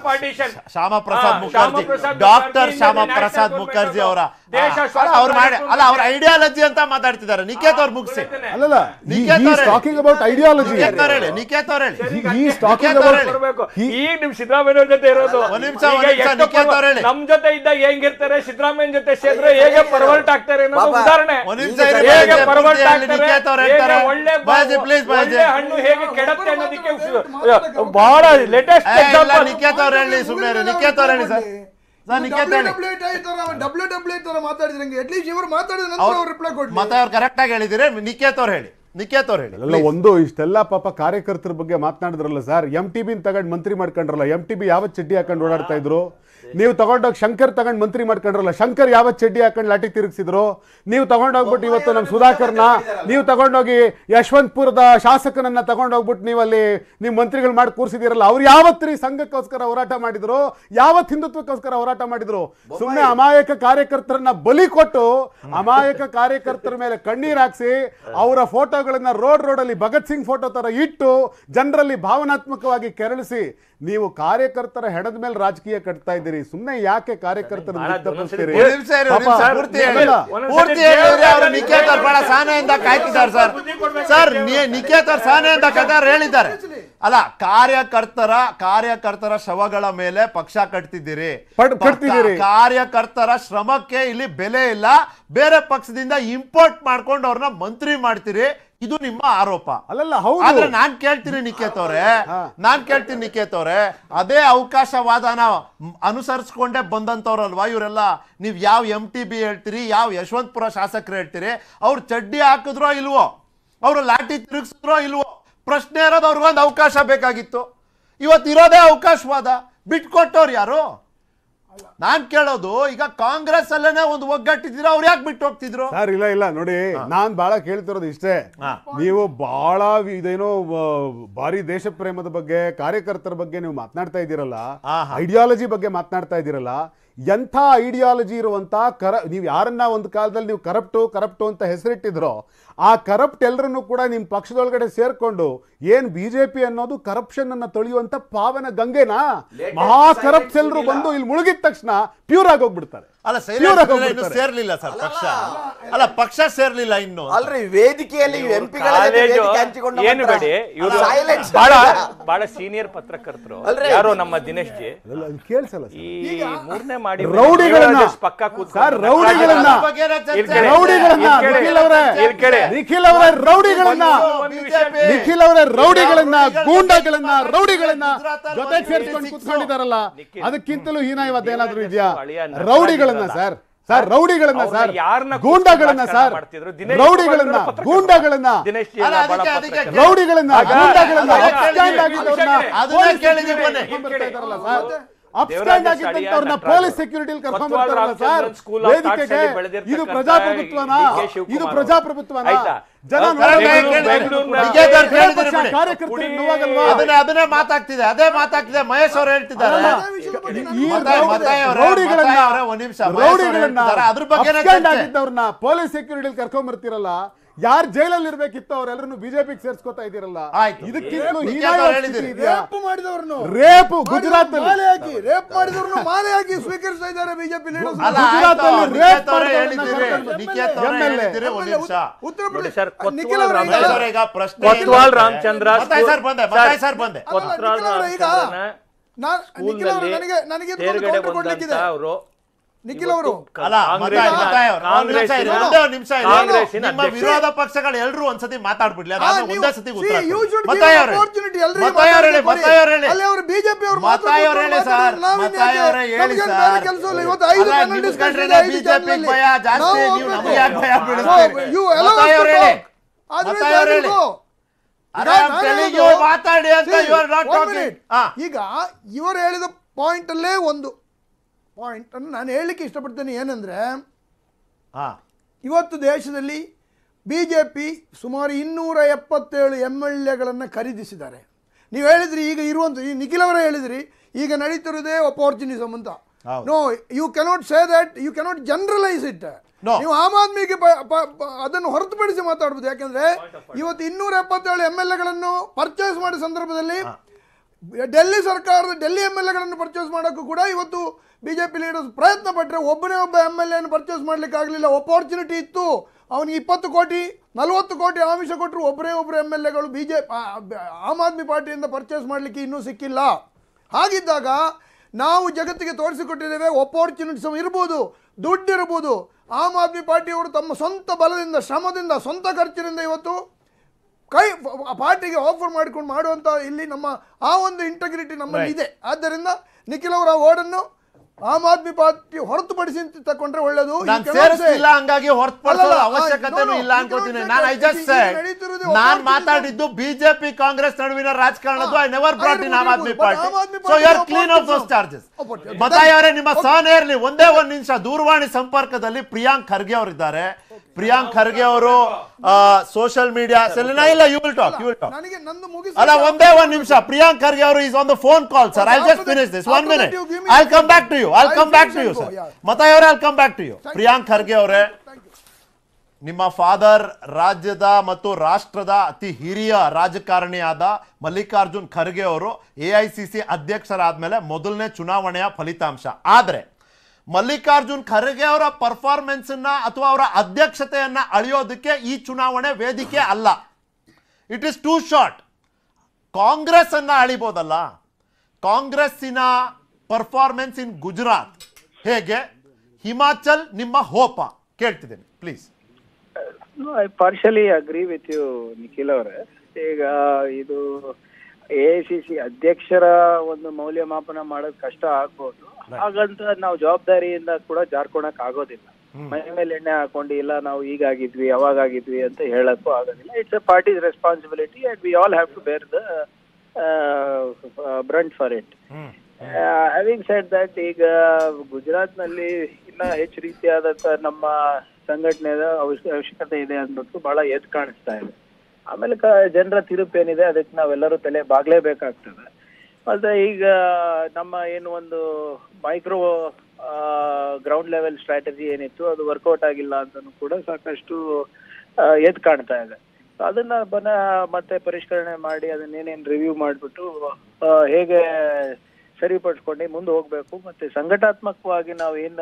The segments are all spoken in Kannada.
ಪಾರ್ಟಿಷನ್ ಶ್ಯಾಮ ಪ್ರಸಾದ್ ಹಾ, Mukherjee Shyamaprasad doctor Mukherjee Shyama Indian Prasad national Mukherjee ಅವರ ದೇಶ ಅಲ್ಲ ಅವ್ರು ಮಾಡಿ ಸ್ವಾತಂತ್ರ್ಯ ಅಲ್ಲ ಅವ್ರ ಐಡಿಯಾಲಜಿ ಅಂತ ಮಾತಾಡ್ತಿದ್ದಾರೆ ನಿಖೇತ್ ಅವ್ರು ಮುಗಿಸಿ ಅಲ್ಲಲ್ಲ ನಿಖೇತ್ ಅವ್ರೆ. ಟಾಕಿಂಗ್ ಅಬೌಟ್ ಐಡಿಯಾಲಜಿ ನಿಖೇತ್ ಅವ್ರು ಹೇಳಿ ನಿಖೇತ್ ಅವ್ರು ಹೇಳಿ he is talking ನಿಖೇತ್ ಅವ್ರು about- ಹೇಳಿ. ಬರ್ಬೇಕು he- ಈಗ ನಿಮ್ ಸಿದ್ದರಾಮಯ್ಯ ಅವ್ರ ಜೊತೆ ಇರೋದು ಒಂದ್ ನಿಮಿಷ, ಈಗ ಒಂದ್ ನಿಮಿಷ, ಎಷ್ಟು ನಿಖೇತ್ ಪರ್ವ- ಅವ್ರು ಹೇಳಿ. ನಮ್ ಜೊತೆ ಇದ್ದಾಗ ಹೆಂಗಿರ್ತಾರೆ ಸಿದ್ದರಾಮಯ್ಯ ಜೊತೆ ಸೇರಿದ್ರೆ ಹೇಗೆ ಪರ್ವರ್ಟ್ ಆಗ್ತಾರೆ ಅನ್ನೋದು ಪಾಪ, ಉದಾಹರಣೆ ಒಂದ್ ನಿಮಿಷ ಈಗ ಇರಿ, ಹೇಗೆ ಬಾಲಾಜಿ, ಪರ್ವರ್ಟ್ ಪೂರ್ತಿ ಹೇಳಿ, ಆಗ್ತಾರೆ, ನಿಖೇತ್ ಅವ್ರು ಹೇಗೆ ಹೇಳ್ತಾರೆ ಒಳ್ಳೆ ಬಾಲಾಜಿ ಪ್ಲೀಸ್ ಬಾಲಾಜಿ ಒಳ್ಳೆ ಹಣ್ಣು ಹೇಗೆ ಕೆಡತ್ತೆ ಅನ್ನೋದಕ್ಕೆ ಬಹಳ ಲೇಟೆಸ್ಟ್ ಏ, ಇಲ್ಲ ಎಕ್ಸಾಂಪಲ್ ನಿಖೇತ್ ಅವ್ರು ಹೇಳಿ ಸುಮ್ಮನೆ ನಿಖೇತ್ ಅವ್ರು ಹೇಳಿ ಸರ್ ಸರ್ ನಿಖೇತ್ ಹೇಳಿ ಡಬ್ಲ್ಯೂ ಡಬ್ಲ್ಯೂ ತರ ಮಾತಾಡಿದ್ರಂಗೆ ಅಟ್ಲೀಸ್ಟ್ ಇವರು ಮಾತಾಡಿದ ನಂತರ ಅವ್ರು ಅವ್ರು ರಿಪ್ಲೈ ಕೊಡ್ಲಿ ಮತ್ತೆ ಅವ್ರು ಕರೆಕ್ಟ್ ಆಗಿ ಹೇಳಿದಿರಿ ನಿಖೇತ್ ಅವ್ರು ಹೇಳಿ ನಿಖೇತ್ ಅವ್ರು ಹೇಳಿ ಅಲ್ಲ ಒಂದು ಇಷ್ಟೆಲ್ಲ ಪಾಪ ಕಾರ್ಯಕರ್ತರ ಬಗ್ಗೆ ಮಾತನಾಡಿದ್ರಲ್ಲ ಸರ್ ಎಂ ಟಿ ಬಿನ್ ತಗೊಂಡ್ ಮಂತ್ರಿ ಮಾಡ್ಕೊಂಡ್ರಲ್ಲ ಎಂ ಟಿ ಬಿ ಯಾವ ಚಡ್ಡಿ ಹಾಕೊಂಡು ಓಡಾಡ್ತಾ ಇದ್ರು ನೀವು ತಗೊಂಡೋಗಿ ಶಂಕರ್ ತಗೊಂಡ್ ಮಂತ್ರಿ ಮಾಡ್ಕೊಂಡ್ರಲ್ಲ ಶಂಕರ್ ಯಾವ ಚಡ್ಡಿ ಹಾಕೊಂಡು ಲಾಠಿ ತಿರುಗಿಸಿದ್ರು ನೀವು ತಗೊಂಡೋಗ್ಬಿಟ್ಟು ಇವತ್ತು ನಮ್ಮ ಸುಧಾಕರ್ನ ನೀವು ತಗೊಂಡೋಗಿ ಯಶವಂತಪುರದ ಶಾಸಕನನ್ನ ತಗೊಂಡೋಗ್ಬಿಟ್ಟು ನೀವು ಅಲ್ಲಿ ನೀವು ಮಂತ್ರಿಗಳು ಮಾಡಿ ಕೂರಿಸಿದಿರಲ್ಲ ಅವ್ರು ಯಾವತ್ತು ಈ ಸಂಘಕ್ಕೋಸ್ಕರ ಹೋರಾಟ ಮಾಡಿದ್ರು ಯಾವತ್ತು ಹಿಂದುತ್ವಕ್ಕೋಸ್ಕರ ಹೋರಾಟ ಮಾಡಿದ್ರು ಸುಮ್ಮನೆ ಅಮಾಯಕ ಕಾರ್ಯಕರ್ತರನ್ನ ಬಲಿ ಕೊಟ್ಟು ಅಮಾಯಕ ಕಾರ್ಯಕರ್ತರ ಮೇಲೆ ಕಣ್ಣೀರ್ ಹಾಕ್ಸಿ ಅವರ ಫೋಟೋಗಳನ್ನ ರೋಡ್ ರೋಡಲ್ಲಿ ಭಗತ್ ಸಿಂಗ್ ಫೋಟೋ ತರ ಇಟ್ಟು ಜನರಲ್ಲಿ ಭಾವನಾತ್ಮಕವಾಗಿ ಕೆರಳಿಸಿ ನೀವು ಕಾರ್ಯಕರ್ತರ ಹೆಣದ ಮೇಲೆ ರಾಜಕೀಯ ಕಟ್ತಾ ಇದ್ದೀರಿ ಸುಮ್ಮನೆ ಯಾಕೆ ಕಾರ್ಯಕರ್ತರ ಬಹಳ ವ್ಯಕ್ತಪಡಿಸ್ತೀರಿ ಒಂದ್ ನಿಮಿಷ ಇರಿ, ಒಂದ್ ನಿಮಿಷ, ಪಾಪ, ಪೂರ್ತಿ ಹೇಳಿ. ಅಲ್ಲ, ಒಂದೊಂದ್ಸತಿ ಪೂರ್ತಿ ಹೇಳಿದ್ರೆ ಅವರು ನಿಖೇತ್ ಅವ್ರು ಬಹಳ ಸಹನೆಯಿಂದ ಕಾಯ್ತಿದ್ದಾರೆ ಸರ್ ಸರ್ ನಿ- ನಿಖೇತ್ ಅವ್ರು ಸಹನೆಯಿಂದ ಕದಾರ್ ಹೇಳಿದ್ದಾರೆ ಅಲ್ಲ ಕಾರ್ಯಕರ್ತರ ಕಾರ್ಯಕರ್ತರ ಶವಗಳ ಮೇಲೆ ಪಕ್ಷ ಕಟ್ತಿದ್ದೀರಿ ಪಡ್- ಕಟ್ತಿದ್ದೀರಿ. ಕ- ಕಾರ್ಯಕರ್ತರ ಶ್ರಮಕ್ಕೆ ಇಲ್ಲಿ ಬೆಲೆ ಇಲ್ಲ ಬೇರೆ ಪಕ್ಷದಿಂದ ಇಂಪೋರ್ಟ್ ಮಾಡ್ಕೊಂಡು ಅವ್ರನ್ನ ಮಂತ್ರಿ ಮಾಡ್ತೀರಿ ಇದು ನಿಮ್ಮ ಆರೋಪ ಅಲ್ಲಲ್ಲ ಹೌದು ಆದ್ರೆ ನಾನ್ ಕೇಳ್ತೀನಿ ನಿಖೇತ್ ಅವ್ರೆ ನಾನ್ ಕೇಳ್ತೀನಿ ನಿಖೇತ್ ಅವ್ರೆ ಅದೇ ಅವಕಾಶವಾದನ ಮ್, ಅನುಸರಿಸ್ಕೊಂಡೇ ಬಂದಂತವ್ರಲ್ವಾ ಇವರೆಲ್ಲ ನೀವ್ ಯಾವ ಎಂ ಟಿ ಬಿ ಹೇಳ್ತೀರಿ ಯಾವ ಯಶವಂತಪುರ ಶಾಸಕರು ಹೇಳ್ತೀರಿ ಅವ್ರು ಚಡ್ಡಿ ಹಾಕಿದ್ರೋ ಇಲ್ವೋ ಅವ್ರು ಲಾಠಿ ತಿರುಗಿಸಿದ್ರೋ ಇಲ್ವೋ ಪ್ರಶ್ನೆ ಇರೋದು ಅವ್ರಿಗೊಂದು ಅವಕಾಶ ಬೇಕಾಗಿತ್ತು ಇವತ್ತು ಇರೋದೇ ಅವಕಾಶವಾದ ಬಿಟ್ಕೊಟ್ಟವ್ರು ಯಾರು ನಾನ್ ಕೇಳೋದು ಈಗ ಕಾಂಗ್ರೆಸ್ ಅಲ್ಲೇನೆ ಒಂದು ಒಗ್ಗಟ್ಟಿದ್ದೀರಾ ಅವ್ರು ಯಾಕೆ ಬಿಟ್ಟು ಹೋಗ್ತಿದ್ರು ಸರ್ ಇಲ್ಲ ಇಲ್ಲ ನೋಡಿ ನಾನ್ ಬಹಳ ಕೇಳ್ತಿರೋದು ಇಷ್ಟೇ ಹಾ. ನೀವು ಬಹಳ ವಿ- ಇದೇನೋ ಆ, ಭಾರಿ ದೇಶ ಪ್ರೇಮದ ಬಗ್ಗೆ ಕಾರ್ಯಕರ್ತರ ಬಗ್ಗೆ ನೀವು ಮಾತನಾಡ್ತಾ ಇದ್ದೀರಲ್ಲ ಆಹಾ. ಐಡಿಯಾಲಜಿ ಬಗ್ಗೆ ಮಾತನಾಡ್ತಾ ಇದ್ದೀರಲ್ಲ ಎಂಥ ಐಡಿಯಾಲಜಿ ಇರುವಂತ ಕರ ನೀವು ಯಾರನ್ನ ಒಂದು ಕಾಲದಲ್ಲಿ ನೀವು ಕರಪ್ಟು ಕರಪ್ಟು ಅಂತ ಹೆಸರಿಟ್ಟಿದ್ರೋ ಆ ಕರಪ್ಟ್ ಎಲ್ಲರನ್ನು ಕೂಡ ನಿಮ್ಮ ಪಕ್ಷದೊಳಗಡೆ ಸೇರ್ಕೊಂಡು ಏನ್ ಬಿಜೆಪಿ ಅನ್ನೋದು ಕರಪ್ಷನ್ ಅನ್ನ ತೊಳೆಯುವಂತ ಪಾವನ ಗಂಗೆನಾ ಮಹಾ ಕರಪ್ಟ್ಸ್ ಎಲ್ಲರೂ ಬಂದು ಇಲ್ಲಿ ಮುಳುಗಿದ ತಕ್ಷಣ ಪ್ಯೂರ್ ಆಗಿ ಹೋಗ್ಬಿಡ್ತಾರೆ ಅಲ್ಲ Pure ಸೈಲೆನ್ಸ್ ಆಗಿ ಇನ್ನು ಹೋಗ್ಬಿಡ್ತಾರೆ. ಸೇರ್ಲಿಲ್ಲ ಸರ್ ಪಕ್ಷ ಅಲ್ಲ ಪಕ್ಷ ಸೇರ್ಲಿಲ್ಲ ಇನ್ನು ಅಲ್ರಿ ವೇದಿಕೆಯಲ್ಲಿ ಎಂಪಿಗಳ ಕಾಲೇಜು ಹಂಚಿಕೊಂಡ ಏನು ಬೇಡಿ ಇವರು Silence. ಬಹಳ ಬಹಳ ಸೀನಿಯರ್ ಪತ್ರಕರ್ತರು ಅಲ್ರಿ. ಯಾರೋ ನಮ್ಮ ದಿನೇಶ್ ಜಿ ಅದೆಲ್ಲ ಅದು ಕೇಳ್ಸಲ್ಲ ಸರ್. ಈ ಮೂರನೇ ಮಾಡಿ ರೌಡಿಗಳನ್ನ ಪಕ್ಕ ಕೂತ್ಕೊಂಡು ಸರ್ ರೌಡಿಗಳನ್ನ ಅದ್ರ ಬಗ್ಗೆ ಏನೋ ಚರ್ಚೆ ಇಲ್ಲಿ ಕೇಳಿ. ರೌಡಿಗಳನ್ನ ಇಲ್ಲಿ ಕೇಳಿ. ನಿಖಿಲ್ ಅವರೇ ಇಲ್ಲಿ ಕೇಳಿ. ನಿಖಿಲ್ ಅವರೇ ರೌಡಿಗಳನ್ನ ಒಂದು ವಿಷಯ ನಿಖಿಲ್ ಅವರೇ ರೌಡಿಗಳನ್ನ ರೌಡಿಗಳು ಗೂಂಡಾಗಳನ್ನ ರೌಡಿಗಳನ್ನ ಗುಜರಾತಲ್ಲಿ ಜೊತೆ ಒಂದು ಸೇರ್ಸ್ಕೊಂಡು ಸಿಕ್ಸು. ಕೂತ್ಕೊಂಡಿದಾರಲ್ಲ ನಿಖಿಲ್. ಅದಕ್ಕಿಂತಲೂ ಹೀನಾಯವಾದ ಏನಾದ್ರೂ ಇದೆಯಾ ಅಳಿಯ ನಟ ರೌಡಿಗಳನ್ನ ಆಗಿದ್ರಲ್ಲ. ಸರ್ ಸರ್ ರೌಡಿಗಳನ್ನ ಅವ್ರನ್ನ ಸರ್ ಯಾರನ್ನ ಗೂಂಡಾಗಳನ್ನ ಕೂತ್ಕೊಂಡು ಸರ್ ಮಾಡ್ತಿದ್ರು? ದಿನೇಶ್ ರೌಡಿಗಳನ್ನ ಕುಮಾರ್ ಪತ್ರಕರ್ತರು. ಗೂಂಡಾಗಳನ್ನ ದಿನೇಶ್ ಜಿ ಅಲ್ಲ, ಎಲ್ಲ ಬಹಳ ಅದಕ್ಕೆ- ಅದಕ್ಕೆ ಪತ್ರಕರ್ತರು. ರೌಡಿಗಳನ್ನ ಆಗ- ಗೂಂಡಾಗಳನ್ನ ಅದನ್ನ upstand ಕೇಳಿದ್ವಿ. ಆಗಿದ್ದವ್ರನ್ನ ಅದನ್ನ police ಕೇಳಿದ್ವಿ security ಮೊನ್ನೆ. ಕರ್ಕೊಂಡ್ ಬರ್ತಾ ಇದಾರಲ್ಲ ಕೇಳಿ. ಸರ್ ಅಪ್ಸ್ಟ್ಯಾಂಡ್ ದೇವರಾಜ ಆಗಿದ್ದಂತವ್ರನ್ನ ಸ್ಥಳೀಯ ಪೊಲೀಸ್ ನಟರಾಜು. ಸೆಕ್ಯೂರಿಟಿ ಕರ್ಕೊಂಡ್ ಕೊತ್ವಾಲ್ ಬರ್ತಾರಲ್ಲ ಸರ್ ರಾಮಚಂದ್ರನ್ ಸ್ಕೂಲ್ ಆಫ್ ವೇದಿಕೆಗೆ ಆರ್ಟ್ಸ್ ಅಲ್ಲಿ ಬೆಳೆದಿರ್ತಕ್ಕಂಥ ಇದು ಪ್ರಜಾಪ್ರಭುತ್ವನ ಡಿ ಕೆ ಶಿವಕುಮಾರ್ ಇದು ಅವರು. ಪ್ರಜಾಪ್ರಭುತ್ವನ ಆಯ್ತಾ? ಜನ ಅವ್ರು ನೋಡೋದು ಬೆಂಗಳೂರು- ಕೇಳಿದ್ರೆ ಬೆಂಗಳೂರಿನ ನಿಖೇತ್ ಅವ್ರು ಬೇರೆ ಕೇಳಿದ್ರು ಪಕ್ಷ ಬಿಡಿ. ಕಾರ್ಯಕರ್ತರಿಗೆ ನೋವಾಗಲ್ವಾ ಅದನ್ನೇ ಅದನ್ನೇ ಮಾತಾಗ್ತಿದೆ ಅದೇ ಮಾತಾಗ್ತಿದೆ ಮಹೇಶ್ ಅವ್ರು ಹೇಳ್ತಿದ್ದಾರೆ ಈ ಮತಾಯ- ರೌಡಿ- ಮತಾಯ ಅವರೇ, ರೌಡಿಗಳನ್ನ ಮತಾಯ ಅವರೇ, ಒಂದ್ ನಿಮಿಷ, ಮಹೇಶ್ ಅವ್ರು ರೌಡಿಗಳನ್ನ ಹೇಳ್ತಿದ್ದಾರೆ, ಅದ್ರ ಬಗ್ಗೆನೇ upstand ಚರ್ಚೆ. ಆಗಿದ್ದವ್ರನ್ನ ಪೊಲೀಸ್ ಸೆಕ್ಯೂರಿಟಿ ಕರ್ಕೊಂಡ್ ಬರ್ತಿರಲ್ಲ ಯಾರು ಜೈಲಲ್ಲಿ ಇರ್ಬೇಕಿತ್ತು ಅವರೆಲ್ಲರೂ ಬಿಜೆಪಿಗೆ ಸೇರ್ಸ್ಕೊತಾ ಇದ್ದೀರಲ್ಲ ಆಯ್ತು. ಇದಕ್ಕಿಂತಲೂ ನಿಖೇತ್ ಹೀನಾಯ ಅವ್ರು ಸ್ಥಿತಿ ಹೇಳಿದ್ರು. ಇದೆಯಾ? ರೇಪ್ ಮಾಡಿದವ್ರನ್ನು ರೇಪ್ ಗುಜರಾತ್ ಮಾಲೆ ಹಾಕಿ ರೇಪ್ ಮಾಡಿದವ್ರನ್ನು ಮಾಲೆ ಹಾಕಿ ಸ್ವೀಕರಿಸ್ತಾ ಇದ್ದಾರೆ ಬಿಜೆಪಿ ಲೀಡರ್ಸ್ ಅಲ್ಲ ಗುಜರಾತಲ್ಲಿ ಆಯ್ತು, ರೇಪ್ ನಿಖೇತ್ ಅವರೇ ಮಾಡಿದವ್ರನ್ನ ಹೇಳಿದ್ದೀರಿ ಕರ್ಕೊಂಡು ನಿಖೇತ್ ಅವರೇ MLA. ಹೇಳಿದ್ದೀರಿ ಒಂದ್ ನಿಮಿಷ ಉತ್ತರ ನೋಡಿ ಪ್ರದೇಶ ಸರ್, ಕೊತ್ವಾಲ್ ನಿಖಿಲ್ ಅವರೇ ಈಗ- ಮಹೇಶ್ ಅವರೇ, ಈಗ ಪ್ರಶ್ನೆ ಕೊತ್ವಾಲ್ ಏನು ರಾಮಚಂದ್ರ ಅಂದ್ರೆ- ಮತಾಯ್ ಸರ್ ಬಂದೆ ಮತಾಯ್ ಸರ್ ಬಂದೆ ಅಲ್ಲ, ಕೊತ್ವಾಲ್ ನಿಖಿಲ್ ಅವರೇ ಈಗ ರಾಮಚಂದ್ರನ ನಾನ್ ನಿಖಿಲ್ ಅವರು ಸ್ಕೂಲ್ನಲ್ಲಿ ನನಗೆ ನನಗೆ ಇದಕ್ಕೊಂದು ತೇರ್ಗಡೆ counter ಕೊಡ್ಲಿಕ್ಕಿದೆ ಅವರು ನಿಖಿಲ್ ಅವರು ಅಲ್ಲ ಮತಾಯ್ ಮತಾಯ್ ಅವ್ರು ಒಂದ್ ನಿಮಿಷ ಇರಿ, ಒಂದೇ ಒಂದ್ ನಿಮಿಷ ಇರಿ. ಕಾಂಗ್ರೆಸ್ಸಿನ ನಿಮ್ಮ ಅಧ್ಯಕ್ಷ. ವಿರೋಧ ಪಕ್ಷಗಳು ಎಲ್ರು ಒಂದ್ಸತಿ ಮಾತಾಡ್ಬಿಡ್ಲಿ ಆ, ಅದಾದ್ಮೇಲೆ ನೀವು- ಒಂದೇ ಸತಿ see, ಉತ್ತರ you ಕೊಡಿ. should give ಮತಾಯ್ ಅವ್ರೆ. opportunity ಎಲ್ರಿಗೂ ಮತಾಯ್ ಅವ್ರು ಹೇಳಿ, ಮಾತಾಡ್ಲಿಕ್ಕೆ ಮತಾಯ್ ಅವ್ರು ಹೇಳಿ. ಅಲ್ಲಿ ಅವರು ಬಿಜೆಪಿ ಅವರು ಮತಾಯ್ ಅವ್ರು ಹೇಳಿ ಸರ್ ಮತಾಯ್ ಅವರೇ ಹೇಳಿ ಸರ್ ಕೆಲಸ ಇಲ್ಲ ಇವತ್ತು ಐದು ಅಲ್ಲ, panel ನಿಮ್ discussion ಕಂಡ್ರೆ ಇದೆ, ಐದು ಬಿಜೆಪಿ channel ಭಯ ಅಲ್ಲಿ. ಜಾಸ್ತಿ ನಾವು ನೀವು ಹೋಗ್ಬೇಕು. ನಮ್ಗೆ ಯಾಕೆ ಭಯ So, ಬೀಳಿಸ್ತೀರಿ you allow us ಮತಾಯ್ to ಅವ್ರು ಹೇಳಿ talk. Otherwise ಮತಾಯ್ ಅವ್ರು I will ಹೇಳಿ go. ಅರೆ, ಈಗ I'm ನಾನು telling ಹೇಳೋದು- you, ಮಾತಾಡಿ ಅಂತ See, you are not one talking. minute. ಹಾ. ಈಗ ಇವರು ಹೇಳಿದ ಪಾಯಿಂಟ್ ಅಲ್ಲೇ ಒಂದು ಪಾಯಿಂಟ್ ಅನ್ನು ನಾನು ಹೇಳಲಿಕ್ಕೆ ಇಷ್ಟಪಡ್ತೇನೆ ಏನಂದ್ರೆ ಹಾ ಇವತ್ತು ದೇಶದಲ್ಲಿ ಬಿ ಜೆ ಪಿ ಸುಮಾರು ಇನ್ನೂರ ಎಪ್ಪತ್ತೇಳು ಎಮ್ ಎಲ್ ಎಗಳನ್ನು ಖರೀದಿಸಿದ್ದಾರೆ ನೀವು ಹೇಳಿದ್ರಿ ಈಗ ಇರುವಂಥ ಈ ನಿಖಿಲ್ ಅವರೇ ಹೇಳಿದ್ರಿ ಈಗ ನಡೀತಿರೋದೇ ಅಪಾರ್ಚುನಿಸಮ್ ಅಂತ ಹೌದು. No you cannot say that you cannot generalize it No. ನೀವು ಆಮ್ ಆದ್ಮಿಗೆ ಪ- ಪ- ಪ- ಅದನ್ನು ಹೊರತುಪಡಿಸಿ ಮಾತಾಡ್ಬೋದು ಯಾಕಂದ್ರೆ ಇವತ್ತು ಇನ್ನೂರ ಎಪ್ಪತ್ತೇಳು ಎಮ್ ಎಲ್ ಎಗಳನ್ನು ಪರ್ಚೇಸ್ ಮಾಡಿದ ಸಂದರ್ಭದಲ್ಲಿ ಡೆಲ್ಲಿ ಸರ್ಕಾರದ ಡೆಲ್ಲಿ ಎಮ್ ಎಲ್ ಎಗಳನ್ನು ಪರ್ಚೇಸ್ ಮಾಡೋಕ್ಕೂ ಕೂಡ ಇವತ್ತು ಬಿಜೆಪಿ ಲೀಡರ್ಸ್ ಪ್ರಯತ್ನ ಪಟ್ಟರೆ ಒಬ್ಬನೇ ಒಬ್ಬ ಎಮ್ ಎಲ್ ಎನ್ನು ಪರ್ಚೇಸ್ ಮಾಡ್ಲಿಕ್ಕೆ ಆಗಲಿಲ್ಲ ಅಪಾರ್ಚುನಿಟಿ ಇತ್ತು ಅವನಿಗೆ ಇಪ್ಪತ್ತು ಕೋಟಿ ನಲವತ್ತು ಕೋಟಿ ಆಮಿಷ ಕೊಟ್ಟರು ಒಬ್ಬರೇ ಒಬ್ಬರು ಎಮ್ ಎಲ್ ಎಗಳು ಬಿ ಜೆ ಆಮ್ ಆದ್ಮಿ ಪಾರ್ಟಿಯಿಂದ ಪರ್ಚೇಸ್ ಮಾಡಲಿಕ್ಕೆ ಇನ್ನೂ ಸಿಕ್ಕಿಲ್ಲ ಹಾಗಿದ್ದಾಗ ನಾವು ಜಗತ್ತಿಗೆ ತೋರಿಸಿಕೊಟ್ಟಿದ್ದೇವೆ ಅಪಾರ್ಚುನಿಟಿಸಮ್ ಇರ್ಬೋದು ದುಡ್ಡು ಇರ್ಬೋದು ಆಮ್ ಆದ್ಮಿ ಪಾರ್ಟಿಯವರು ತಮ್ಮ ಸ್ವಂತ ಬಲದಿಂದ ಶ್ರಮದಿಂದ ಸ್ವಂತ ಖರ್ಚಿನಿಂದ ಇವತ್ತು ಕೈ ಆ ಪಾರ್ಟಿಗೆ ಆಫರ್ ಮಾಡಿಕೊಂಡು ಮಾಡುವಂತ ಇಲ್ಲಿ ನಮ್ಮ ಆ ಒಂದು ಇಂಟಗ್ರಿಟಿ ನಮ್ಮಲ್ಲಿ ಇದೆ ಆದ್ದರಿಂದ ನಿಖಿಲ್ ಅವರ ಓಡನ್ನು ಆಮ್ ಆದ್ಮಿ ಪಾರ್ಟಿ ಹೊರತುಪಡಿಸಿ ತಕೊಂಡ್ರೆ ಒಳ್ಳೇದು ನಾನ್ ಸೇರಿಸ್ತಿಲ್ಲ ಹಂಗಾಗಿ ಹೊರತುಪಡಿಸೋ ಅಲ್ಲಲ್ಲ, ಅವಶ್ಯಕತೆನೂ no, no, ಇಲ್ಲ ಅನ್ಕೋತೀನಿ ಇದು ನಾನು ಐ ಜಸ್ಟ್ ಇದು ಸೆಡ್ ನಡೀತಿರೋದು ನಾನ್ opportunism. ಮಾತಾಡಿದ್ದು ಬಿಜೆಪಿ ಕಾಂಗ್ರೆಸ್ ನಡುವಿನ ರಾಜಕಾರಣದ್ದು I never brought in Aam Aadmi ಇರ್ಬೋದು, but party Aam Aadmi so you are party clean of those opportunism. Charges Opportunism. Mathai ಅವರೇ ನಿಮ್ಮ ಸಹನೆ ಇರಲಿ ಒಂದೇ ಒಂದ್ ನಿಮಿಷ ದೂರವಾಣಿ ಸಂಪರ್ಕದಲ್ಲಿ ಪ್ರಿಯಾಂಕ್ ಖರ್ಗೆ ಅವರಿದ್ದಾರೆ ಪ್ರಿಯಾಂಕ್ ಖರ್ಗೆ ಅವರು ಸೋಷಿಯಲ್ ಮೀಡಿಯಾ ಇಲ್ಲ you will talk you will talk ನನಗೆ ನಂದು ಮುಗಿಸಿ ಅಲ್ಲ ಒಂದೇ ಒಂದ್ ನಿಮಿಷ ಪ್ರಿಯಾಂಕ್ ಖರ್ಗೆ ಅವರು is on the phone call sir I Okay, just after finish that- this one after that minute you give me I the come back to you I I'll come back to finish you and go, sir yeah. Mathai ಅವರೇ I come back to you Priyank Kharge ಅವರೇ ನಿಮ್ಮ ಫಾದರ್ ರಾಜ್ಯದ ಮತ್ತು ರಾಷ್ಟ್ರದ ಅತಿ ಹಿರಿಯ ರಾಜಕಾರಣಿಯಾದ ಮಲ್ಲಿಕಾರ್ಜುನ್ ಖರ್ಗೆ ಅವರು ಎ ಐ ಸಿ ಸಿ ಅಧ್ಯಕ್ಷರಾದ್ಮೇಲೆ ಮೊದಲನೇ ಚುನಾವಣೆಯ ಫಲಿತಾಂಶ ಆದ್ರೆ ಮಲ್ಲಿಕಾರ್ಜುನ್ ಖರ್ಗೆ ಅವರ ಪರ್ಫಾರ್ಮೆನ್ಸ್ ಅನ್ನ ಅಥವಾ ಅವರ ಅಧ್ಯಕ್ಷತೆಯನ್ನ ಅಳಿಯೋದಕ್ಕೆ ಈ ಚುನಾವಣೆ ವೇದಿಕೆ ಅಲ್ಲ it is too short Congress ಅನ್ನ ಅಳಿಬೋದಲ್ಲ ಕಾಂಗ್ರೆಸ್ಸಿನ ಪರ್ಫಾರ್ಮೆನ್ಸ್ ಇನ್ ಗುಜರಾತ್ ಹೇಗೆ ಹಿಮಾಚಲ್ ನಿಮ್ಮ ಹೋಪ ಕೇಳ್ತಿದ್ದೀನಿ please I partially agree with you Nikhil ಅವರೇ ಈಗ ಇದು ಎ ಐ ಸಿ ಸಿ ಅಧ್ಯಕ್ಷರ ಒಂದು ಮೌಲ್ಯಮಾಪನ ಮಾಡೋದು ಕಷ್ಟ ಆಗ್ಬೋದು ಹಾಗಂತ ನಾವು ಜವಾಬ್ದಾರಿಯಿಂದ ಕೂಡ ಜಾರ್ಕೊಳಕ್ ಆಗೋದಿಲ್ಲ ಮೈ ಮೇಲೆ ಎಣ್ಣೆ ಹಾಕೊಂಡು ಇಲ್ಲ ನಾವು ಈಗಾಗಿದ್ವಿ ಅವಾಗಾಗಿದ್ವಿ ಅಂತ ಹೇಳಕ್ಕೂ ಆಗೋದಿಲ್ಲ it's a party's responsibility and we all have to bear the brunt for it having said that ಈಗ ಗುಜರಾತ್ ನಲ್ಲಿ ಇನ್ನ ಹೆಚ್ಚು ರೀತಿಯಾದಂತ ನಮ್ಮ ಸಂಘಟನೆಯ ಅವಶ್ಯ- ಅವಶ್ಯಕತೆ ಇದೆ ಅಂದ್ಬಿಟ್ಟು ಬಹಳ ಎದ್ದು ಕಾಣಿಸ್ತಾ ಇದೆ ಆಮೇಲೆ ಕ- ಜನರ ತೀರ್ಪು ಏನಿದೆ ಅದಕ್ಕೆ ನಾವೆಲ್ಲರೂ ತಲೆ ಬಾಗ್ಲೇಬೇಕಾಗ್ತದೆ ಮತ್ತೆ ಈಗ ನಮ್ಮ ಏನು ಒಂದು ಮೈಕ್ರೋ ಗ್ರೌಂಡ್ ಲೆವೆಲ್ ಸ್ಟ್ರಾಟಜಿ ಏನಿತ್ತು ಅದು ವರ್ಕೌಟ್ ಆಗಿಲ್ಲ ಅಂತಾನು ಕೂಡ ಸಾಕಷ್ಟು ಎದ್ದು ಕಾಣ್ತಾ ಇದೆ So ಅದನ್ನ ಬನ ಮತ್ತೆ ಪರಿಷ್ಕರಣೆ ಮಾಡಿ ಅದನ್ನೇನೇನ್ ರಿವ್ಯೂ ಮಾಡ್ಬಿಟ್ಟು ಆ, ಹೇಗೆ ಸರಿಪಡಿಸ್ಕೊಂಡು ಮುಂದೆ ಹೋಗ್ಬೇಕು ಮತ್ತೆ ಸಂಘಟಾತ್ಮಕವಾಗಿ ನಾವು ಏನ್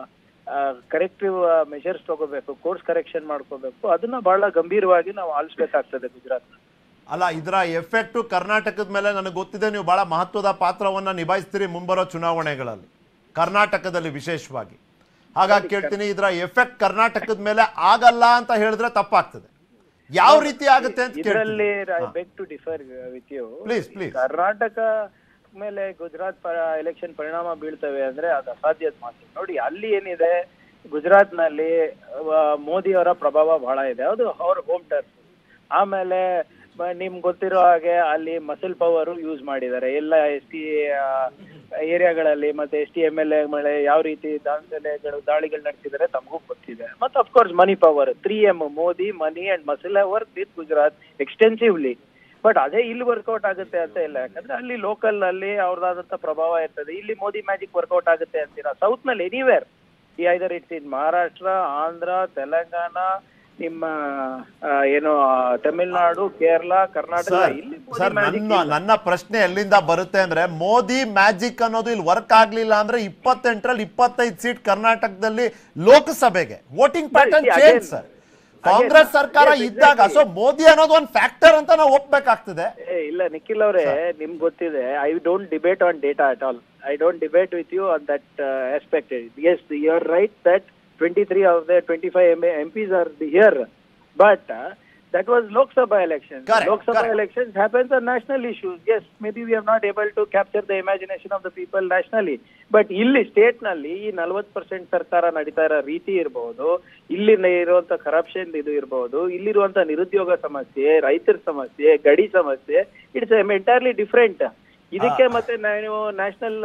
ಕರೆಕ್ಟಿವ್ ಮೆಷರ್ಸ್ ತಗೋಬೇಕು ಕೋರ್ಸ್ ಕರೆಕ್ಷನ್ ಮಾಡ್ಕೋಬೇಕು ಅದನ್ನ ಬಹಳ ಗಂಭೀರವಾಗಿ ನಾವು ಆಲಿಸ್ಬೇಕಾಗ್ತದೆ ಗುಜರಾತ್ ಅಲ್ಲ ಇದರ ಎಫೆಕ್ಟ್ ಕರ್ನಾಟಕದ ಮೇಲೆ ನನಗೆ ಗೊತ್ತಿದೆ ನೀವು ಬಹಳ ಮಹತ್ವದ ಪಾತ್ರವನ್ನ ನಿಭಾಯಿಸ್ತೀರಿ ಮುಂಬರೋ ಚುನಾವಣೆಗಳಲ್ಲಿ ಕರ್ನಾಟಕದಲ್ಲಿ ವಿಶೇಷವಾಗಿ ಹಾಗಾಗಿ ಕೇಳ್ತೀನಿ ಇದರ ಎಫೆಕ್ಟ್ ಕರ್ನಾಟಕದ ಮೇಲೆ ಆಗಲ್ಲ ಅಂತ ಹೇಳಿದ್ರೆ ತಪ್ಪಾಗ್ತದೆ ಯಾವ ರೀತಿ ಆಗುತ್ತೆ ಅಂತ ಇದರಲ್ಲಿ ಕೇಳ್ತೀನಿ beg to differ with you please please Karnataka ಮೇಲೆ ಗುಜರಾತ್ ಎಲೆಕ್ಷನ್ ಪರಿಣಾಮ ಬೀಳ್ತವೆ ಅಂದ್ರೆ ಅದು ಅಸಾಧ್ಯದ ಮಾತು ನೋಡಿ ಅಲ್ಲಿ ಏನಿದೆ ಗುಜರಾತ್ ನಲ್ಲಿ ಮೋದಿ ಅವರ ಪ್ರಭಾವ ಬಹಳ ಇದೆ ಅದು ಅವ್ರ ಹೋಮ್ ಟರ್ಫ್ ಆಮೇಲೆ ಮ- ನಿಮ್ಗೆ ಗೊತ್ತಿರೋ ಹಾಗೆ ಅಲ್ಲಿ ಮಸಲ್ ಪವರ್ ಯೂಸ್ ಮಾಡಿದ್ದಾರೆ ಎಲ್ಲ ಎಸ್ ಟಿ ಏರಿಯಾಗಳಲ್ಲಿ ಮತ್ತೆ S T M L A ಮೇಲೆ ಯಾವ ರೀತಿ ದಾಂಧಲೆಗಳು ದಾಳಿಗಳು ನಡೆಸಿದ್ದಾರೆ ತಮಗೂ ಗೊತ್ತಿದೆ ಮತ್ತೆ of course money power three M Modi money and muscle work with Gujarat extensively but ಅದೇ ಇಲ್ಲಿ ವರ್ಕೌಟ್ ಆಗುತ್ತೆ ಅಂತ ಇಲ್ಲ ಯಾಕಂದ್ರೆ ಅಲ್ಲಿ ಲೋಕಲ್ ಅಲ್ಲಿ ಅವ್ರದಾದಂತ ಪ್ರಭಾವ ಇರ್ತದೆ ಇಲ್ಲಿ ಮೋದಿ ಮ್ಯಾಜಿಕ್ ವರ್ಕೌಟ್ ಆಗುತ್ತೆ ಅಂತೀರಾ ಸೌತ್ ನಲ್ಲಿ ಎನಿವೇರ್ ಈ either it's in Maharashtra Andhra Telangana ನಿಮ್ಮ ಆ, ಏನು ಆ, ತಮಿಳ್ನಾಡು ಕೇರಳ ಕರ್ನಾಟಕ ಸರ್ ಇಲ್ಲಿ ಮೋದಿ ಸರ್ magic ನನ್ನ ಇಲ್ಲ. ನನ್ನ ಪ್ರಶ್ನೆ ಎಲ್ಲಿಂದ ಬರುತ್ತೆ ಅಂದ್ರೆ ಮೋದಿ ಮ್ಯಾಜಿಕ್ ಅನ್ನೋದು ಇಲ್ಲಿ ವರ್ಕ್ ಆಗ್ಲಿಲ್ಲ ಅಂದ್ರೆ ಇಪ್ಪತ್ತೆಂಟರಲ್ಲಿ ಇಪ್ಪತ್ತೈದು ಸೀಟ್ ಕರ್ನಾಟಕದಲ್ಲಿ ಲೋಕಸಭೆಗೆ voting pattern see, change again- sir Congress ಸರ್ಕಾರ yes, ಇದ್ದಾಗ exactly. ಸೊ ಮೋದಿ ಅನ್ನೋದು ಒಂದು ಫ್ಯಾಕ್ಟರ್ ಅಂತ ನಾವು ಒಪ್ಬೇಕಾಗ್ತದೆ ಏ ಇಲ್ಲ ನಿಖಿಲ್ ಅವರೇ ನಿಮ್ಗೆ ಗೊತ್ತಿದೆ I don't debate on data at all I don't debate with you on that aspect yes you are right that twenty three of the twenty five M Ps are here but that was Lok Sabha elections. Correct, Lok Sabha correct. elections happens on national issues. Yes, maybe we are not able to capture the imagination of the people nationally. But ಇಲ್ಲಿ ಸ್ಟೇಟ್ ನಲ್ಲಿ ಈ ನಲವತ್ತು ಪರ್ಸೆಂಟ್ ಸರ್ಕಾರ ನಡೀತಾ ಇರೋ ರೀತಿ ಇರಬಹುದು ಇಲ್ಲಿ ಇರುವಂತ ಕರಪ್ಷನ್ ಇದು ಇರಬಹುದು ಇಲ್ಲಿರುವಂತ ನಿರುದ್ಯೋಗ ಸಮಸ್ಯೆ ರೈತರ ಸಮಸ್ಯೆ ಗಡಿ ಸಮಸ್ಯೆ ಇಟ್ಸ್ ಎಂಟೈರ್ಲಿ ಡಿಫ್ರೆಂಟ್ ಇದಕ್ಕೆ ಮತ್ತೆ ನಾವು ನ್ಯಾಷನಲ್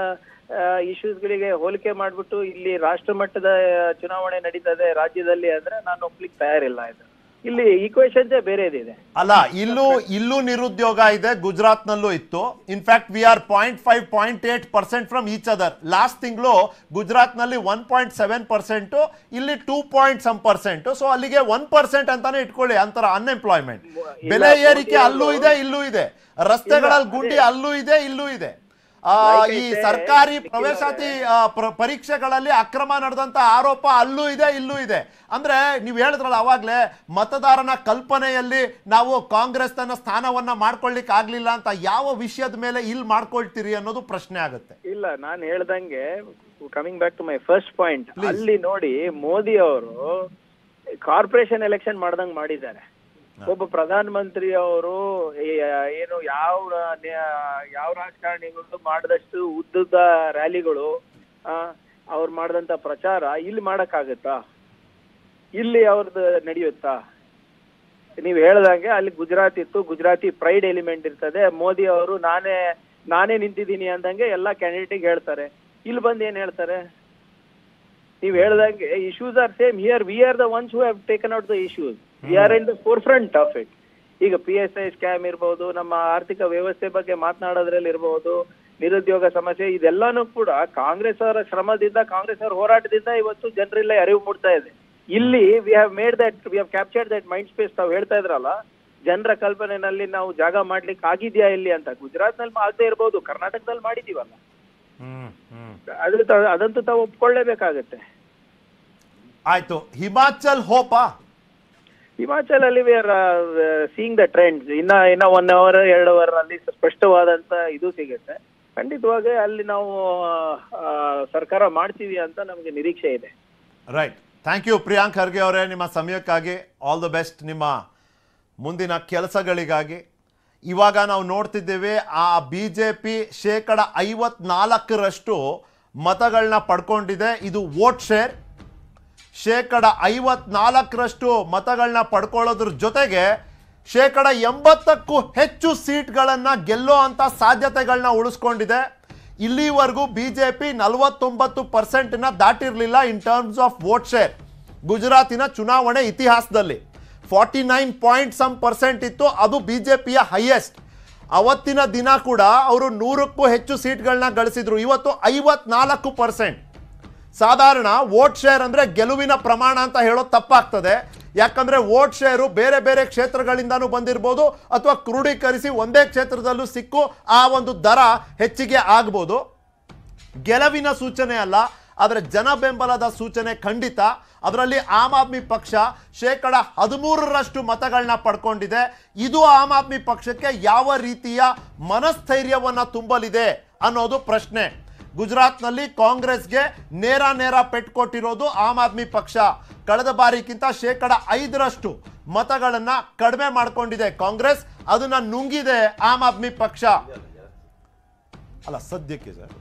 ಇಶ್ಯೂಸ್ಗಳಿಗೆ ಹೋಲಿಕೆ ಮಾಡ್ಬಿಟ್ಟು ಇಲ್ಲಿ ರಾಷ್ಟ್ರ ಮಟ್ಟದ ಚುನಾವಣೆ ನಡೀತದೆ ರಾಜ್ಯದಲ್ಲಿ ಅಂದ್ರೆ ನಾನು ಒಪ್ಲಿಕ್ಕೆ ತಯಾರಿಲ್ಲ ಇದು ಇಲ್ಲಿ ಈಕ್ವೇಶನ್ಸೇ ಬೇರೆದಿದೆ ಅಲ್ಲ ಇಲ್ಲೂ ಇಲ್ಲೂ ನಿರುದ್ಯೋಗ ಇದೆ ಗುಜರಾತ್ ನಲ್ಲೂ ಇತ್ತು in fact we are point five point eight percent from each other last ತಿಂಗಳು ಗುಜರಾತ್ ನಲ್ಲಿ ಒನ್ ಪಾಯಿಂಟ್ ಸೆವೆನ್ ಪರ್ಸೆಂಟ್ ಇಲ್ಲಿ two point some percent so ಅಲ್ಲಿಗೆ ಒನ್ ಪರ್ಸೆಂಟ್ ಅಂತಾನೆ ಇಟ್ಕೊಳ್ಳಿ ಅಂತರ ಅನ್ಎಂಪ್ಲಾಯ್ಮೆಂಟ್ ಇಲ್ಲ, ಬೆಲೆ ಮೋದಿ ಏರಿಕೆ ಅಲ್ಲೂ ಅವರು- ಇದೆ ಇಲ್ಲೂ ಇದೆ ರಸ್ತೆಗಳಲ್ಲಿ ಇಲ್ಲ, ಗುಂಡಿ ಅದೇ. ಅಲ್ಲೂ ಇದೆ ಇಲ್ಲೂ ಇದೆ ಆ, Like ಈ I said, ಸರ್ಕಾರಿ ನಿಖಿಲ್ ಪ್ರವೇಶಾತಿ ಅವರೇ. ಆ, ಪ್ರ- ಪರೀಕ್ಷೆಗಳಲ್ಲಿ ಅಕ್ರಮ ನಡೆದಂತ ಆರೋಪ ಅಲ್ಲೂ ಇದೆ ಇಲ್ಲೂ ಇದೆ ಅಂದ್ರೆ ನೀವು ಹೇಳಿದ್ರಲ್ಲ ಅವಾಗ್ಲೇ ಮತದಾರನ ಕಲ್ಪನೆಯಲ್ಲಿ ನಾವು ಕಾಂಗ್ರೆಸ್ ತನ್ನ ಸ್ಥಾನವನ್ನ ಮಾಡ್ಕೊಳ್ಳಿಕ್ ಆಗ್ಲಿಲ್ಲ ಅಂತ ಯಾವ ವಿಷಯದ ಮೇಲೆ ಇಲ್ಲಿ ಮಾಡ್ಕೊಳ್ತೀರಿ ಅನ್ನೋದು ಪ್ರಶ್ನೆ ಆಗುತ್ತೆ ಇಲ್ಲ ನಾನು ಹೇಳ್ದಂಗೆ coming back to my first point ಅಲ್ಲಿ ನೋಡಿ ಮೋದಿ ಅವರು ಕಾರ್ಪೊರೇಷನ್ ಎಲೆಕ್ಷನ್ ಮಾಡ್ದಂಗ್ ಮಾಡಿದ್ದಾರೆ ಒಬ್ಬ ಪ್ರಧಾನ ಮಂತ್ರಿ ಅವರು ಏನು ಯಾವ ನ- ಯಾವ ರಾಜಕಾರಣಿಗಳು ಮಾಡಿದಷ್ಟು ಉದ್ದದ ರ್ಯಾಲಿಗಳು ಅವ್ರು ಮಾಡಿದಂತ ಪ್ರಚಾರ ಇಲ್ಲಿ ಮಾಡಕ್ಕಾಗತ್ತಾ ಇಲ್ಲಿ ಅವ್ರದ್ದು ನಡೆಯುತ್ತಾ ನೀವು ಹೇಳ್ದಂಗೆ ಅಲ್ಲಿ ಗುಜರಾತ್ ಇತ್ತು ಗುಜರಾತಿ ಪ್ರೈಡ್ ಎಲಿಮೆಂಟ್ ಇರ್ತದೆ ಮೋದಿ ಅವರು ನಾನೇ ನಾನೇ ನಿಂತಿದ್ದೀನಿ ಅಂದಂಗೆ ಎಲ್ಲಾ ಕ್ಯಾಂಡಿಡೇಟ್ ಹೇಳ್ತಾರೆ ಇಲ್ಲಿ ಬಂದು ಏನ್ ಹೇಳ್ತಾರೆ ನೀವ್ ಹೇಳ್ದಂಗೆ issues are same here we are the ones who have taken out the issues we are in the forefront of it ಈಗ ಪಿ ಎಸ್ ಐ ಸ್ಕ್ಯಾಮ್ ಇರ್ಬೋದು ನಮ್ಮ ಆರ್ಥಿಕ ವ್ಯವಸ್ಥೆ ಬಗ್ಗೆ ಮಾತನಾಡೋದ್ರಲ್ಲಿ ಇರ್ಬೋದು ನಿರುದ್ಯೋಗ ಸಮಸ್ಯೆ ಇದೆಲ್ಲಾನು ಕೂಡ ಕಾಂಗ್ರೆಸ್ ಅವರ ಶ್ರಮದಿಂದ ಕಾಂಗ್ರೆಸ್ ಅವರ ಹೋರಾಟದಿಂದ ಇವತ್ತು ಜನರೆಲ್ಲ ಅರಿವು ಮೂಡ್ತಾ ಇದೆ ಇಲ್ಲಿ we have made that we have captured that mind space ತಾವು ಹೇಳ್ತಾ ಇದ್ರಲ್ಲ ಜನರ ಕಲ್ಪನೆಯಲ್ಲಿ ನಾವು ಜಾಗ ಮಾಡ್ಲಿಕ್ಕೆ ಆಗಿದ್ಯಾ ಇಲ್ಲಿ ಅಂತ ಗುಜರಾತ್ ನಲ್ಲಿ ಆಗದೆ ಇರ್ಬೋದು ಕರ್ನಾಟಕದಲ್ಲಿ ಮಾಡಿದೀವಲ್ಲ ಅದು ತ- ಅದಂತೂ ತಾವು ಒಪ್ಕೊಳ್ಳೇಬೇಕಾಗತ್ತೆ ಆಯ್ತು ಹಿಮಾಚಲ್ ಹೋಪಾ ಹಿಮಾಚಲ್ ಅಲ್ಲಿ we are seeing the trends ಇನ್ನ ಇನ್ನ ಒನ್ ಅವರ್ ಎರಡು ಅವರ್ ಅಲ್ಲಿ ಸ್ಪಷ್ಟವಾದಂತ ಇದು ಸಿಗುತ್ತೆ ಖಂಡಿತವಾಗಿ ಅಲ್ಲಿ ನಾವು ಆ, ಸರ್ಕಾರ ಮಾಡ್ತೀವಿ ಅಂತ ನಮಗೆ ನಿರೀಕ್ಷೆ ಇದೆ right thank you Priyank Kharge ಅವರೇ ನಿಮ್ಮ ಸಮಯಕ್ಕಾಗಿ ಆಲ್ ದ ಬೆಸ್ಟ್ ನಿಮ್ಮ ಮುಂದಿನ ಕೆಲಸಗಳಿಗಾಗಿ ಇವಾಗ ನಾವು ನೋಡ್ತಿದ್ದೇವೆ ಆ ಬಿ ಜೆ ಪಿ ಶೇಕಡ ಐವತ್ನಾಲ್ಕರಷ್ಟು ಮತಗಳನ್ನ ಪಡ್ಕೊಂಡಿದೆ ಇದು ವೋಟ್ ಶೇರ್ ಶೇಕಡ ಐವತ್ನಾಲ್ಕರಷ್ಟು ಮತಗಳನ್ನ ಪಡ್ಕೊಳ್ಳೋದ್ರ ಜೊತೆಗೆ ಶೇಕಡ ಎಂಬತ್ತಕ್ಕೂ ಹೆಚ್ಚು ಸೀಟ್ಗಳನ್ನು ಗೆಲ್ಲೋ ಅಂತ ಸಾಧ್ಯತೆಗಳನ್ನ ಉಳಿಸ್ಕೊಂಡಿದೆ ಇಲ್ಲಿವರೆಗೂ ಬಿ ಜೆ ಪಿ ನಲವತ್ತೊಂಬತ್ತು ಪರ್ಸೆಂಟ್ನ ದಾಟಿರಲಿಲ್ಲ in terms of vote share ಗುಜರಾತಿನ ಚುನಾವಣೆ ಇತಿಹಾಸದಲ್ಲಿ forty nine point some percent ಇತ್ತು ಅದು ಬಿ ಜೆ ಪಿಯ ಹೈಯೆಸ್ಟ್ ಅವತ್ತಿನ ದಿನ ಕೂಡ ಅವರು ನೂರಕ್ಕೂ ಹೆಚ್ಚು ಸೀಟ್ಗಳನ್ನ ಗಳಿಸಿದ್ರು ಇವತ್ತು ಐವತ್ನಾಲ್ಕು ಪರ್ಸೆಂಟ್ ಸಾಧಾರಣ ವೋಟ್ ಶೇರ್ ಅಂದ್ರೆ ಗೆಲುವಿನ ಪ್ರಮಾಣ ಅಂತ ಹೇಳೋದು ತಪ್ಪಾಗ್ತದೆ ಯಾಕಂದ್ರೆ ವೋಟ್ ಶೇರು ಬೇರೆ ಬೇರೆ ಕ್ಷೇತ್ರಗಳಿಂದಾನು ಬಂದಿರ್ಬೋದು ಅಥವಾ ಕ್ರೋಢೀಕರಿಸಿ ಒಂದೇ ಕ್ಷೇತ್ರದಲ್ಲೂ ಸಿಕ್ಕು ಆ ಒಂದು ದರ ಹೆಚ್ಚಿಗೆ ಆಗ್ಬೋದು ಗೆಲುವಿನ ಸೂಚನೆ ಅಲ್ಲ ಆದರೆ ಜನ ಬೆಂಬಲದ ಸೂಚನೆ ಖಂಡಿತ ಅದರಲ್ಲಿ ಆಮ್ ಆದ್ಮಿ ಪಕ್ಷ ಶೇಕಡ ಹದಿಮೂರರಷ್ಟು ಮತಗಳನ್ನ ಪಡ್ಕೊಂಡಿದೆ ಇದು ಆಮ್ ಆದ್ಮಿ ಪಕ್ಷಕ್ಕೆ ಯಾವ ರೀತಿಯ ಮನಸ್ಥೈರ್ಯವನ್ನ ತುಂಬಲಿದೆ ಅನ್ನೋದು ಪ್ರಶ್ನೆ ಗುಜರಾತ್ನಲ್ಲಿ ಕಾಂಗ್ರೆಸ್ಗೆ ನೇರ ನೇರ ಪೆಟ್ಟು ಕೊಟ್ಟಿರೋದು ಆಮ್ ಆದ್ಮಿ ಪಕ್ಷ ಕಳೆದ ಬಾರಿಗಿಂತ ಶೇಕಡ ಐದರಷ್ಟು ಮತಗಳನ್ನ ಕಡಿಮೆ ಮಾಡ್ಕೊಂಡಿದೆ ಕಾಂಗ್ರೆಸ್ ಅದನ್ನ ನುಂಗಿದೆ ಆಮ್ ಆದ್ಮಿ ಪಕ್ಷ ಅಲ್ಲ ಸದ್ಯಕ್ಕೆ ಸರ್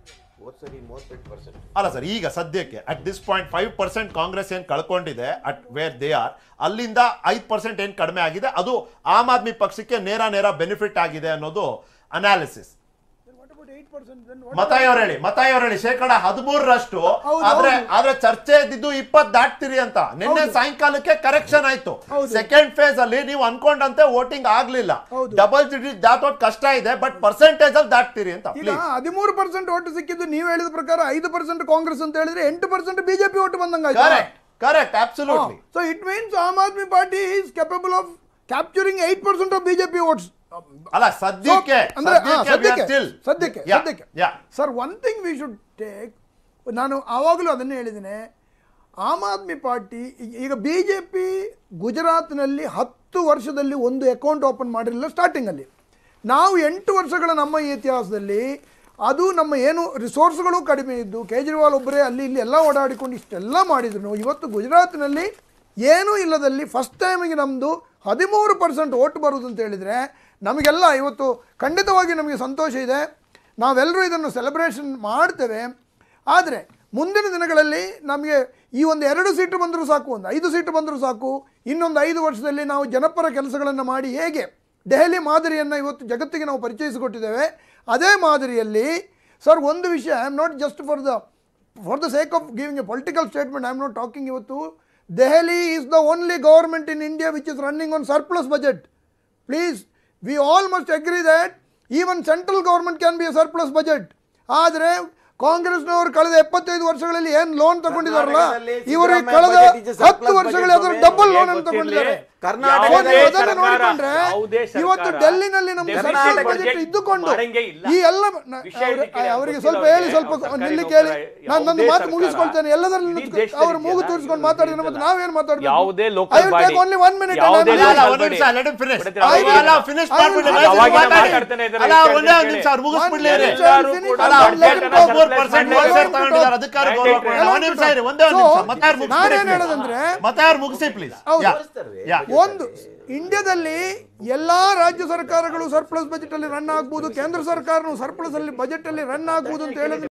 ಅಲ್ಲ ಸರ್ ಈಗ ಸದ್ಯಕ್ಕೆ at this point five percent Congress ಏನ್ ಕಳ್ಕೊಂಡಿದೆ ಅಟ್ ವೇರ್ ದೇ ಆರ್ ಅಲ್ಲಿಂದ ಐದು ಪರ್ಸೆಂಟ್ ಏನ್ ಕಡಿಮೆ ಆಗಿದೆ ಅದು ಆಮ್ ಆದ್ಮಿ ಪಕ್ಷಕ್ಕೆ ನೇರ ನೇರ ಬೆನಿಫಿಟ್ ಆಗಿದೆ ಅನ್ನೋದು ಅನಾಲಿಸಿಸ್ ಮತಾಯಿ ಅವ್ರು ಹೇಳಿ ಮತಾಯಿ ಅವ್ರು ಹೇಳಿ ಶೇಕಡ ಹದಿಮೂರರಷ್ಟು ಹೌದು, ಆದ್ರೆ ಹೌದು. ಆದ್ರೆ ಚರ್ಚೆ ಇದ್ದಿದ್ದು ಇಪ್ಪತ್ ದಾಟ್ತೀರಿ ಅಂತ ನಿನ್ನೆ ಸಾಯಂಕಾಲಕ್ಕೆ ಕರೆಕ್ಷನ್ ಆಯ್ತು ಹೌದು. ಸೆಕೆಂಡ್ ಫೇಸ್ ಅಲ್ಲಿ ನೀವು ಅನ್ಕೊಂಡಂತೆ ವೋಟಿಂಗ್ ಆಗ್ಲಿಲ್ಲ ಹೌದು. ಡಬಲ್ ಡಿಜಿಟ್ ದಾಟೋದ್ ಕಷ್ಟ ಇದೆ ಬಟ್ ಪರ್ಸೆಂಟೇಜ್ ಅಲ್ಲಿ ದಾಟ್ತೀರಿ ಅಂತ ಈಗ ಪ್ಲೀಸ್ ಹದಿಮೂರು ಪರ್ಸೆಂಟ್ ಓಟು ಸಿಕ್ಕಿದ್ದು ನೀವು ಹೇಳಿದ ಪ್ರಕಾರ ಐದು ಪರ್ಸೆಂಟ್ ಕಾಂಗ್ರೆಸ್ ಅಂತ ಹೇಳಿದ್ರೆ ಎಂಟು ಪರ್ಸೆಂಟ್ ಬಿಜೆಪಿ ಓಟು ಬಂದಂಗಾಯ್ತು correct correct absolutely so it means Aam Aadmi Party is capable of capturing eight percent of BJP votes ಅಲ್ಲ ಸದ್ಯಕ್ಕೆ ಅಂದ್ರೆ ಹಾ, ಸದ್ಯಕ್ಕೆ we are ಸದ್ಯಕ್ಕೆ still- ಸದ್ಯಕ್ಕೆ Yeah, ಸದ್ಯಕ್ಕೆ yeah. Sir one thing we should take ನಾನು ಆವಾಗಲೂ ಅದನ್ನೇ ಹೇಳಿದ್ದೇನೆ ಆಮ್ ಆದ್ಮಿ ಪಾರ್ಟಿ ಈಗ ಬಿ ಜೆ ಪಿ ಗುಜರಾತ್ನಲ್ಲಿ ಹತ್ತು ವರ್ಷದಲ್ಲಿ ಒಂದು ಅಕೌಂಟ್ ಓಪನ್ ಮಾಡಿರಲಿಲ್ಲ ಸ್ಟಾರ್ಟಿಂಗಲ್ಲಿ ನಾವು ಎಂಟು ವರ್ಷಗಳ ನಮ್ಮ ಈ ಇತಿಹಾಸದಲ್ಲಿ ಅದು ನಮ್ಮ ಏನು ರಿಸೋರ್ಸ್ಗಳು ಕಡಿಮೆ ಇದ್ದು ಕೇಜ್ರಿವಾಲ್ ಒಬ್ಬರೇ ಅಲ್ಲಿ ಇಲ್ಲಿ ಎಲ್ಲ ಓಡಾಡಿಕೊಂಡು ಇಷ್ಟೆಲ್ಲ ಮಾಡಿದ್ರು ಇವತ್ತು ಗುಜರಾತ್ನಲ್ಲಿ ಏನೂ ಇಲ್ಲದಲ್ಲಿ ಫಸ್ಟ್ ಟೈಮಿಗೆ ನಮ್ಮದು ಹದಿಮೂರು ಪರ್ಸೆಂಟ್ ಓಟ್ ಬರುವುದು ಅಂತ ಹೇಳಿದರೆ ನಮಗೆಲ್ಲ ಇವತ್ತು ಖಂಡಿತವಾಗಿ ನಮಗೆ ಸಂತೋಷ ಇದೆ ನಾವೆಲ್ಲರೂ ಇದನ್ನು ಸೆಲೆಬ್ರೇಷನ್ ಮಾಡ್ತೇವೆ ಆದರೆ ಮುಂದಿನ ದಿನಗಳಲ್ಲಿ ನಮಗೆ ಈ ಒಂದು ಎರಡು ಸೀಟು ಬಂದರೂ ಸಾಕು ಒಂದು ಐದು ಸೀಟು ಬಂದರೂ ಸಾಕು ಇನ್ನೊಂದು ಐದು ವರ್ಷದಲ್ಲಿ ನಾವು ಜನಪರ ಕೆಲಸಗಳನ್ನು ಮಾಡಿ ಹೇಗೆ ದೆಹಲಿ ಮಾದರಿಯನ್ನು ಇವತ್ತು ಜಗತ್ತಿಗೆ ನಾವು ಪರಿಚಯಿಸಿಕೊಟ್ಟಿದ್ದೇವೆ ಅದೇ ಮಾದರಿಯಲ್ಲಿ ಸರ್ ಒಂದು ವಿಷಯ I am not just for the for the sake of giving a political statement I am not talking ಇವತ್ತು Delhi is the only government in India which is running on surplus budget please we all must agree that even central government can be a surplus budget ಆದರೆ ಕಾಂಗ್ರೆಸ್ನವರು ಕಳೆದ ಎಪ್ಪತ್ತೈದು ವರ್ಷಗಳಲ್ಲಿ ಏನು ಲೋನ್ ತಗೊಂಡಿದಾರಲ್ಲ ಕರ್ನಾಟಕದಲ್ಲಿ ಇವರು ಸಿದ್ದರಾಮಯ್ಯ ಕಳೆದ budget is a surplus ಹತ್ತು ವರ್ಷಗಳಲ್ಲಿ ಅದರ budget ಡಬಲ್ ಲೋನ್ ಹೇಗೆ ಅನ್ನು ತಗೊಂಡಿದ್ದಾರೆ ಗೊತ್ತಿರ್ಲಿ? ಕರ್ನಾಟಕದಲ್ಲಿ ಸೊ ನೀವು ಅದನ್ನು ಸರ್ಕಾರ, ನೋಡಿಕೊಂಡ್ರೆ ಯಾವುದೇ ಸರ್ಕಾರ ಇವತ್ತು ಡೆಲ್ಲಿನಲ್ಲಿ ನಮ್ಮ deficit ಸರ್ಕಾರ budget ಬಜೆಟ್ ಇದ್ದುಕೊಂಡು ಮಾಡಂಗೇ ಇಲ್ಲ. ಈ ಎಲ್ಲ ನ- ವಿಷಯ ಅವ್ರು- ಇದಕ್ಕೆ ಅವರಿಗೆ ಗೊತ್ತಿಲ್ಲ ಸ್ವಲ್ಪ ಹೇಳಿ ಅವ್ರಿಗೆ. ಸ್ವಲ್ಪ ಅವ್ರು ಸರ್ಕಾರಿ ನಿಲ್ಲಿ ಕೇಳಿ ನೌಕರ, ನಾನು ನನ್ನ ಯಾವುದೇ ಮಾತು ಸರ್ಕಾರ ಮುಗಿಸ್ಕೊಳ್ತೇನೆ ಎಲ್ಲದರಲ್ಲಿ ಇಡೀ ನಿಂತ್ಕೊ- ದೇಶದಲ್ಲಿ ಅವ್ರು ಮೂಗು ಇದೆಯಲ್ಲ, ತೋರಿಸ್ಕೊಂಡು ಇದು ಮಾತಾಡಿದ್ರೆ ಮತ್ತೆ ಇದೆಯಲ್ಲ. ನಾವೇನ್ ಮಾತಾಡ್ಬೇಕು ಯಾವುದೇ I local will body take only one minute and ಯಾವುದೇ I will- ಅಲ್ಲ, local ಒಂದ್ ನಿಮಿಷ, body. let him finish. ಬಿಡ್ತೀರಾ? I will- ಅಲ್ಲ, finish I will- ಮಾಡ್ಬಿಡಿ, ಅದು ರೈತರು ಅವಾಗಿಂದ ಮಾತಾಡಿ. ಮಾತಾಡ್ತಾನೆ ಇದ್ದಾರೆ, ಅಲ್ಲ, ಕೇಳಿ, ಒಂದೇ ಒಂದ್ ಕೇಳಿ. ನಿಮಿಷ, ಅವ್ರು ಮುಗಿಸ್ಬಿಡ್ಲಿ One ಇರಿ. minute, I will finish. ಅಲ್ಲ, I will let him talk. ಮೂರ್ percent Let him share talk. ತಗೊಂಡಿದ್ದಾರೆ, ಅದಕ್ಕೆ ಅವ್ರು ಗೌರವ ಕೊಡೋಣ. ಒಂದ್ ನಿಮಿಷ ಇರಿ, ಒಂದೇ ಒಂದ್ ನಿಮಿಷ. ಮತ್ತೆ ಅವ್ರು ಮುಗಿಸ್ಬಿಡಿ, ನಾನೇನ್ please. ಹೇಳೋದಂದ್ರೆ ಮತ್ತೆ ಅವ್ರು ಮುಗಿಸಿ ಪ್ಲೀಸ್ ಹೌದು. ಯಾ ಒಂದು ಇಂಡಿಯಾದಲ್ಲಿ ಎಲ್ಲಾ ರಾಜ್ಯ ಸರ್ಕಾರಗಳು ಸರ್ಪ್ಲಸ್ ಬಜೆಟ್ ಅಲ್ಲಿ ರನ್ ಆಗ್ಬೋದು ಕೇಂದ್ರ ಸರ್ಕಾರನು ಸರ್ಪ್ಲಸ್ ಅಲ್ಲಿ ಬಜೆಟ್ ಅಲ್ಲಿ ರನ್ ಆಗ್ಬೋದು ಅಂತ ಹೇಳಿದ್ರೆ